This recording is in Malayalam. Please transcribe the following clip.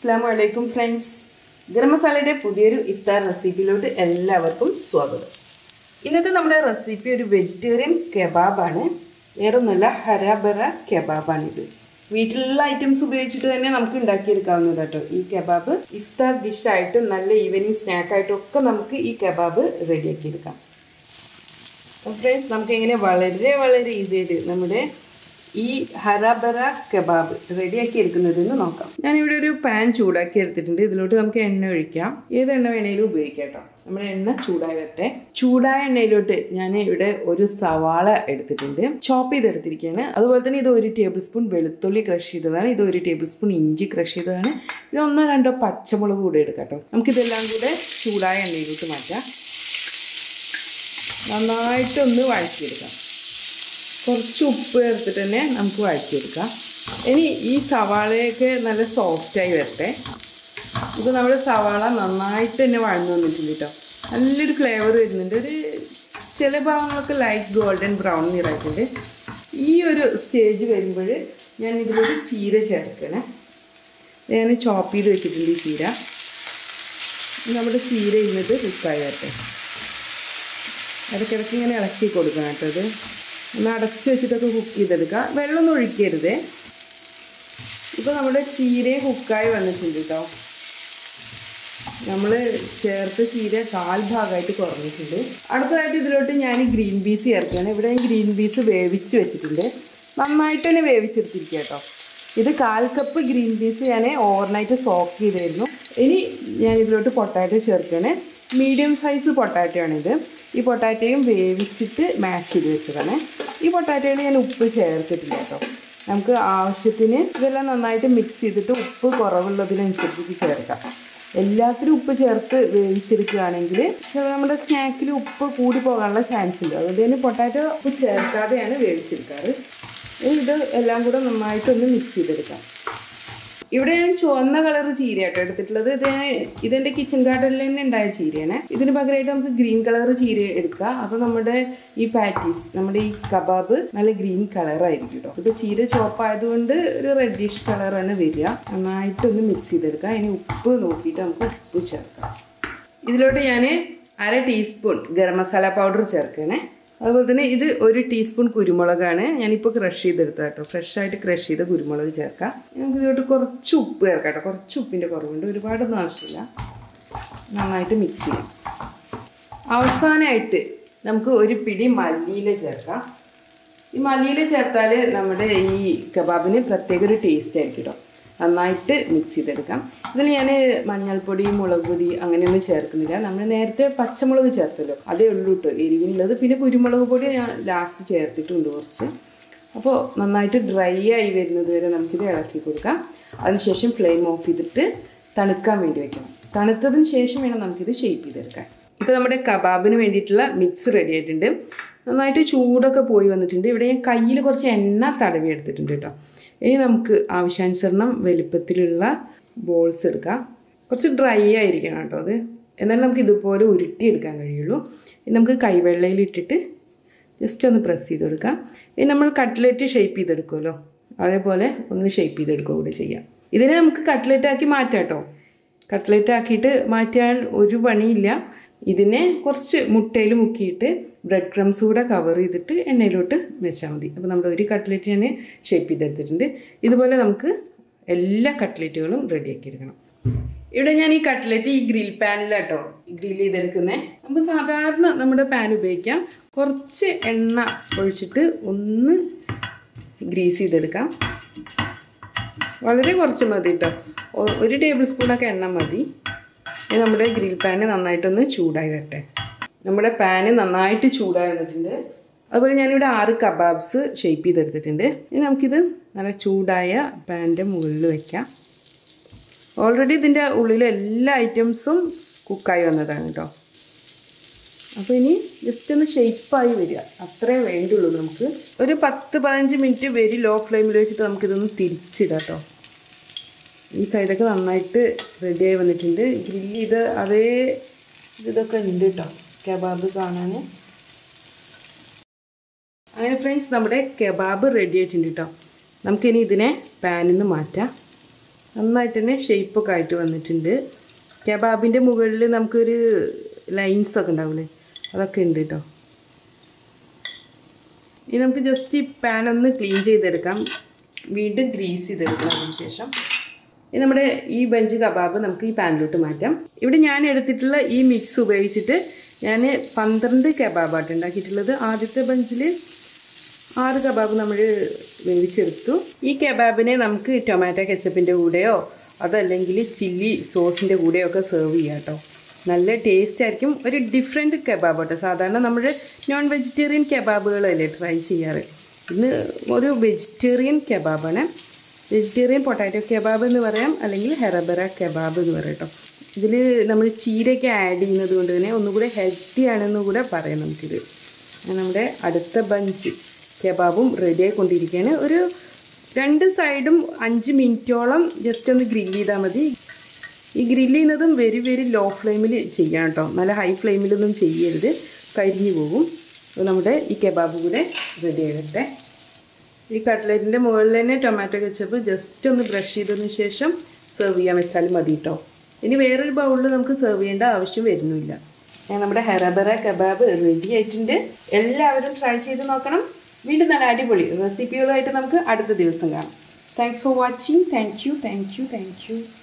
അസ്സാം വലൈക്കും ഫ്രണ്ട്സ് ഗരം മസാലയുടെ പുതിയൊരു ഇഫ്താർ റെസിപ്പിയിലോട്ട് എല്ലാവർക്കും സ്വാഗതം ഇന്നത്തെ നമ്മുടെ റെസിപ്പി ഒരു വെജിറ്റേറിയൻ കെബാബാണ് വേറെ ഒന്നുമല്ല ഹരാബറ കെബാബാണിത് വീട്ടിലുള്ള ഐറ്റംസ് ഉപയോഗിച്ചിട്ട് തന്നെ നമുക്ക് ഉണ്ടാക്കിയെടുക്കാവുന്നത് കേട്ടോ ഈ കെബാബ് ഇഫ്താർ ഡിഷായിട്ടും നല്ല ഈവനിങ് സ്നാക്കായിട്ടും ഒക്കെ നമുക്ക് ഈ കെബാബ് റെഡിയാക്കിയെടുക്കാം ഫ്രണ്ട്സ് നമുക്ക് എങ്ങനെ വളരെ വളരെ ഈസി ആയിട്ട് നമ്മുടെ ഈ ഹരാബറ കബാബ് റെഡിയാക്കി എടുക്കുന്നതെന്ന് നോക്കാം ഞാനിവിടെ ഒരു പാൻ ചൂടാക്കി എടുത്തിട്ടുണ്ട് ഇതിലോട്ട് നമുക്ക് എണ്ണ ഒഴിക്കാം ഏത് എണ്ണ വേണേലും ഉപയോഗിക്കാം കേട്ടോ നമ്മുടെ എണ്ണ ചൂടായി വരട്ടെ ചൂടായ എണ്ണയിലോട്ട് ഞാൻ ഇവിടെ ഒരു സവാള എടുത്തിട്ടുണ്ട് ചോപ്പ് ചെയ്തെടുത്തിരിക്കുകയാണ് അതുപോലെ തന്നെ ഇത് ഒരു ടേബിൾ സ്പൂൺ വെളുത്തുള്ളി ക്രഷ് ചെയ്തതാണ് ഇത് ഒരു ടേബിൾ സ്പൂൺ ഇഞ്ചി ക്രഷ് ചെയ്തതാണ് പിന്നെ ഒന്നോ രണ്ടോ പച്ചമുളക് കൂടെ എടുക്കാം കേട്ടോ നമുക്കിതെല്ലാം കൂടെ ചൂടായ എണ്ണയിലോട്ട് മാറ്റാം നന്നായിട്ടൊന്ന് വഴറ്റിയെടുക്കാം കുറച്ച് ഉപ്പ് ചേർത്തിട്ട് തന്നെ നമുക്ക് വഴറ്റിയെടുക്കാം ഇനി ഈ സവാളയൊക്കെ നല്ല സോഫ്റ്റായി വരട്ടെ ഇപ്പോൾ നമ്മുടെ സവാള നന്നായിട്ട് തന്നെ വഴന്നു വന്നിട്ടുണ്ട് കേട്ടോ നല്ലൊരു ഫ്ലേവർ വരുന്നുണ്ട് ഒരു ചില ഭാഗങ്ങളൊക്കെ ലൈറ്റ് ഗോൾഡൻ ബ്രൗൺ നിറായിട്ടുണ്ട് ഈ ഒരു സ്റ്റേജ് വരുമ്പോൾ ഞാൻ ഇതിലൊരു ചീര ചേർക്കണേ ഞാൻ ചോപ്പ് ചെയ്ത് വെച്ചിട്ടുണ്ട് ഈ ചീര നമ്മുടെ ചീര ഇന്നിട്ട് കുക്കായി വരട്ടെ ഇടയ്ക്കിടയ്ക്ക് ഇങ്ങനെ ഇളക്കി കൊടുക്കണം കേട്ടോ ഇത് ഒന്ന് അടച്ച് വെച്ചിട്ടൊക്കെ കുക്ക് ചെയ്തെടുക്കുക വെള്ളമൊന്നും ഒഴിക്കരുത് ഇപ്പോൾ നമ്മുടെ ചീരയും കുക്കായി വന്നിട്ടുണ്ട് കേട്ടോ നമ്മൾ ചേർത്ത ചീര കാൽ ഭാഗമായിട്ട് കുറഞ്ഞിട്ടുണ്ട് അടുത്തതായിട്ട് ഇതിലോട്ട് ഞാൻ ഗ്രീൻ പീസ് ചേർക്കുകയാണ് ഇവിടെ ഞാൻ ഗ്രീൻ പീസ് വേവിച്ച് വെച്ചിട്ടുണ്ട് നന്നായിട്ട് തന്നെ വേവിച്ചെടുത്തിരിക്കുക കേട്ടോ ഇത് കാൽ കപ്പ് ഗ്രീൻ പീസ് ഞാൻ ഓവർനൈറ്റ് സോക്ക് ചെയ്തായിരുന്നു ഇനി ഞാൻ ഇതിലോട്ട് പൊട്ടാറ്റോ ചേർക്കുകയാണ് മീഡിയം സൈസ് പൊട്ടാറ്റോ ആണിത് ഈ പൊട്ടാറ്റോയും വേവിച്ചിട്ട് മാഷ് ചെയ്ത് വെച്ചതാണ് ഈ പൊട്ടാറ്റോയിൽ ഞാൻ ഉപ്പ് ചേർത്തിട്ടില്ല കേട്ടോ നമുക്ക് ആവശ്യത്തിന് ഇതെല്ലാം നന്നായിട്ട് മിക്സ് ചെയ്തിട്ട് ഉപ്പ് കുറവുള്ളതിനനുസരിച്ചിട്ട് ചേർക്കാം എല്ലാത്തിനും ഉപ്പ് ചേർത്ത് വേവിച്ചെടുക്കുകയാണെങ്കിൽ നമ്മുടെ സ്നാക്കിൽ ഉപ്പ് കൂടി പോകാനുള്ള ചാൻസ് ഉണ്ട് അതുകൊണ്ട് തന്നെ പൊട്ടാറ്റോ ഉപ്പ് ചേർക്കാതെയാണ് വേവിച്ചെടുക്കാറ് ഇത് എല്ലാം കൂടെ നന്നായിട്ടൊന്ന് മിക്സ് ചെയ്തെടുക്കാം ഇവിടെ ഞാൻ ചുവന്ന കളർ ചീര കേട്ടോ എടുത്തിട്ടുള്ളത് ഇത് ഇതെൻ്റെ കിച്ചൺ ഗാർഡനിൽ തന്നെ ഉണ്ടായ ചീരയാണ് ഇതിന് പകരമായിട്ട് നമുക്ക് ഗ്രീൻ കളർ ചീര എടുക്കാം അപ്പോൾ നമ്മുടെ ഈ പാറ്റീസ് നമ്മുടെ ഈ കബാബ് നല്ല ഗ്രീൻ കളറായിരിക്കും കേട്ടോ ഇപ്പോൾ ചീര ചോപ്പായതുകൊണ്ട് ഒരു റെഡിഷ് കളറാണ് വരിക നന്നായിട്ടൊന്ന് മിക്സ് ചെയ്തെടുക്കാം ഇനി ഉപ്പ് നോക്കിയിട്ട് നമുക്ക് ഉപ്പ് ചേർക്കാം ഇതിലോട്ട് ഞാൻ അര ടീസ്പൂൺ ഗരം മസാല പൗഡർ ചേർക്കണേ അതുപോലെ തന്നെ ഇത് ഒരു ടീസ്പൂൺ കുരുമുളകാണ് ഞാനിപ്പോൾ ക്രഷ് ചെയ്തെടുത്ത കേട്ടോ ഫ്രഷ് ആയിട്ട് ക്രഷ് ചെയ്ത കുരുമുളക് ചേർക്കാം നമുക്ക് ഇതിലോട്ട് കുറച്ച് ഉപ്പ് ചേർക്കാം കേട്ടോ കുറച്ച് ഉപ്പിൻ്റെ കുറവുണ്ട് ഒരുപാടൊന്നും ആവശ്യമില്ല നന്നായിട്ട് മിക്സ് ചെയ്യാം അവസാനമായിട്ട് നമുക്ക് ഒരു പിടി മല്ലിയില ചേർക്കാം ഈ മല്ലിയില ചേർത്താൽ നമ്മുടെ ഈ കബാബിന് പ്രത്യേക ഒരു ടേസ്റ്റ് ആയിരിക്കും കേട്ടോ നന്നായിട്ട് മിക്സ് ചെയ്തെടുക്കാം ഇതിൽ ഞാൻ മഞ്ഞൾപ്പൊടി മുളക് പൊടി അങ്ങനെയൊന്നും ചേർക്കുന്നില്ല നമ്മൾ നേരത്തെ പച്ചമുളക് ചേർത്തല്ലോ അതേ ഉള്ളൂ കേട്ടോ എരിവിനുള്ളത് പിന്നെ കുരുമുളക് പൊടി ഞാൻ ലാസ്റ്റ് ചേർത്തിട്ടുണ്ട് കുറച്ച് അപ്പോൾ നന്നായിട്ട് ഡ്രൈ ആയി വരുന്നത് വരെ നമുക്കിത് ഇളക്കി കൊടുക്കാം അതിനുശേഷം ഫ്ലെയിം ഓഫ് ചെയ്തിട്ട് തണുക്കാൻ വേണ്ടി വെക്കണം തണുത്തതിന് ശേഷം വേണം നമുക്കിത് ഷേപ്പ് ചെയ്തെടുക്കാൻ ഇപ്പോൾ നമ്മുടെ കബാബിന് വേണ്ടിയിട്ടുള്ള മിക്സ് റെഡി ആയിട്ടുണ്ട് നന്നായിട്ട് ചൂടൊക്കെ പോയി വന്നിട്ടുണ്ട് ഇവിടെ ഞാൻ കയ്യിൽ കുറച്ച് എണ്ണ തടവി എടുത്തിട്ടുണ്ട് കേട്ടോ ഇനി നമുക്ക് ആവശ്യാനുസരണം വലുപ്പത്തിലുള്ള ബോൾസ് എടുക്കാം കുറച്ച് ഡ്രൈ ആയിരിക്കണം കേട്ടോ അത് എന്നാലും നമുക്ക് ഇതുപോലെ ഉരുട്ടിയെടുക്കാൻ കഴിയുള്ളൂ ഇനി നമുക്ക് കൈവെള്ളയിൽ ഇട്ടിട്ട് ജസ്റ്റ് ഒന്ന് പ്രസ് ചെയ്ത് കൊടുക്കാം ഇനി നമ്മൾ കട്ട്ലറ്റ് ഷേപ്പ് ചെയ്തെടുക്കുമല്ലോ അതേപോലെ ഒന്ന് ഷേപ്പ് ചെയ്തെടുക്കുക കൂടി ചെയ്യാം ഇതിനെ നമുക്ക് കട്ട്ലറ്റ് ആക്കി മാറ്റാം കേട്ടോ കട്ട്ലറ്റ് ആക്കിയിട്ട് മാറ്റാൻ ഒരു പണിയില്ല ഇതിനെ കുറച്ച് മുട്ടയിൽ മുക്കിയിട്ട് ബ്രെഡ് ക്രംസ് കൂടെ കവർ ചെയ്തിട്ട് എണ്ണയിലോട്ട് വെച്ചാൽ മതി അപ്പോൾ നമ്മുടെ ഒരു കട്ട്ലറ്റ് ഞാൻ ഷേപ്പ് ചെയ്തെടുത്തിട്ടുണ്ട് ഇതുപോലെ നമുക്ക് എല്ലാ കട്ട്ലറ്റുകളും റെഡിയാക്കി എടുക്കണം ഇവിടെ ഞാൻ ഈ കട്ട്ലറ്റ് ഈ ഗ്രിൽ പാനിലാട്ടോ ഗ്രിൽ ചെയ്തെടുക്കുന്നത് നമുക്ക് സാധാരണ നമ്മുടെ പാൻ ഉപയോഗിക്കാം കുറച്ച് എണ്ണ ഒഴിച്ചിട്ട് ഒന്ന് ഗ്രീസ് ചെയ്തെടുക്കാം വളരെ കുറച്ച് മതി കേട്ടോ ഒരു ടേബിൾ സ്പൂണൊക്കെ എണ്ണ മതി ഇനി നമ്മുടെ ഗ്രിൽ പാന് നന്നായിട്ടൊന്ന് ചൂടായി വരട്ടെ നമ്മുടെ പാന് നന്നായിട്ട് ചൂടായി വന്നിട്ടുണ്ട് അതുപോലെ ഞാനിവിടെ ആറ് കബാബ്സ് ഷേപ്പ് ചെയ്തെടുത്തിട്ടുണ്ട് ഇനി നമുക്കിത് നല്ല ചൂടായ പാൻ്റെ മുകളിൽ വയ്ക്കാം ഓൾറെഡി ഇതിൻ്റെ ഉള്ളിലെ എല്ലാ ഐറ്റംസും കുക്കായി വന്നതാണ് കേട്ടോ അപ്പോൾ ഇനി ജസ്റ്റ് ഒന്ന് ഷേപ്പായി വരിക അത്രേ വേണ്ടുള്ളൂ നമുക്ക് ഒരു പത്ത് പതിനഞ്ച് മിനിറ്റ് വെരി ലോ ഫ്ലെയിമിൽ വെച്ചിട്ട് നമുക്കിതൊന്ന് തിരിച്ചിടാം കേട്ടോ ഈ സൈഡൊക്കെ നന്നായിട്ട് റെഡിയായി വന്നിട്ടുണ്ട് ഗ്രില്ല് ചെയ്ത് അതേ ഇതൊക്കെ ഉണ്ട് കേട്ടോ കബാബ് കാണാൻ അങ്ങനെ ഫ്രണ്ട്സ് നമ്മുടെ കബാബ് റെഡി ആയിട്ടുണ്ട് കേട്ടോ നമുക്കിനി ഇതിനെ പാനിൽ നിന്ന് മാറ്റാം നന്നായിട്ട് തന്നെ ഷേപ്പൊക്കെ ആയിട്ട് വന്നിട്ടുണ്ട് കബാബിൻ്റെ മുകളിൽ നമുക്കൊരു ലൈൻസ് ഒക്കെ ഉണ്ടാവില്ലേ അതൊക്കെ ഉണ്ട് കേട്ടോ ഇനി നമുക്ക് ജസ്റ്റ് ഈ പാൻ ഒന്ന് ക്ലീൻ ചെയ്തെടുക്കാം വീണ്ടും ഗ്രീസ് ചെയ്തെടുക്കണം അതിന് ശേഷം ഇനി നമ്മുടെ ഈ ബഞ്ച് കബാബ് നമുക്ക് ഈ പാനിലോട്ട് മാറ്റാം ഇവിടെ ഞാൻ എടുത്തിട്ടുള്ള ഈ മിക്സ് ഉപയോഗിച്ചിട്ട് ഞാൻ പന്ത്രണ്ട് കബാബായിട്ട് ഉണ്ടാക്കിയിട്ടുള്ളത് ആദ്യത്തെ ബഞ്ചിൽ ആറ് കബാബ് നമ്മൾ വേവിച്ചെടുത്തു ഈ കബാബിനെ നമുക്ക് ടൊമാറ്റോ കെച്ചപ്പിൻ്റെ കൂടെയോ അതല്ലെങ്കിൽ ചില്ലി സോസിൻ്റെ കൂടെയോ ഒക്കെ സെർവ് ചെയ്യാം കേട്ടോ നല്ല ടേസ്റ്റ് ആയിരിക്കും ഒരു ഡിഫറെൻറ്റ് കബാബ് കേട്ടോ സാധാരണ നമ്മൾ നോൺ വെജിറ്റേറിയൻ കബാബുകളല്ലേ ട്രൈ ചെയ്യാറ് ഇന്ന് ഒരു വെജിറ്റേറിയൻ കബാബാണ് വെജിറ്റേറിയൻ പൊട്ടാറ്റോ കബാബ് എന്ന് പറയാം അല്ലെങ്കിൽ ഹെറബറ കബാബ് എന്ന് പറയാം കേട്ടോ ഇതിൽ നമ്മൾ ചീരയൊക്കെ ആഡ് ചെയ്യുന്നത് കൊണ്ട് തന്നെ ഒന്നുകൂടെ ഹെൽത്തി ആണെന്ന് കൂടെ പറയാം നമുക്കിത് നമ്മുടെ അടുത്ത ബഞ്ച് കബാബും റെഡി ആയിക്കൊണ്ടിരിക്കുകയാണ് ഒരു രണ്ട് സൈഡും അഞ്ച് മിനിറ്റോളം ജസ്റ്റ് ഒന്ന് ഗ്രില്ല് ചെയ്താൽ മതി ഈ ഗ്രില്ല് ചെയ്യുന്നതും വെരി വെരി ലോ ഫ്ലെയിമിൽ ചെയ്യാം കേട്ടോ നല്ല ഹൈ ഫ്ലെയിമിലൊന്നും ചെയ്യരുത് കരിഞ്ഞു പോകും അപ്പോൾ നമ്മുടെ ഈ കബാബ് കൂടെ റെഡി ആകട്ടെ ഈ കട്ട്ലറ്റിൻ്റെ മുകളിൽ തന്നെ ടൊമാറ്റോ കെച്ചപ്പ് ജസ്റ്റ് ഒന്ന് ബ്രഷ് ചെയ്തതിന് ശേഷം സെർവ് ചെയ്യാൻ വെച്ചാൽ മതി കേട്ടോ ഇനി വേറൊരു ബൗളിൽ നമുക്ക് സെർവ് ചെയ്യേണ്ട ആവശ്യം വരുന്നില്ല നമ്മുടെ ഹെറബറ കബാബ് റെഡി ആയിട്ടുണ്ട് എല്ലാവരും ട്രൈ ചെയ്ത് നോക്കണം വീണ്ടും നല്ല അടിപൊളി റെസിപ്പികളുമായിട്ട് നമുക്ക് അടുത്ത ദിവസം കാണാം thanks for watching thank you thank you thank U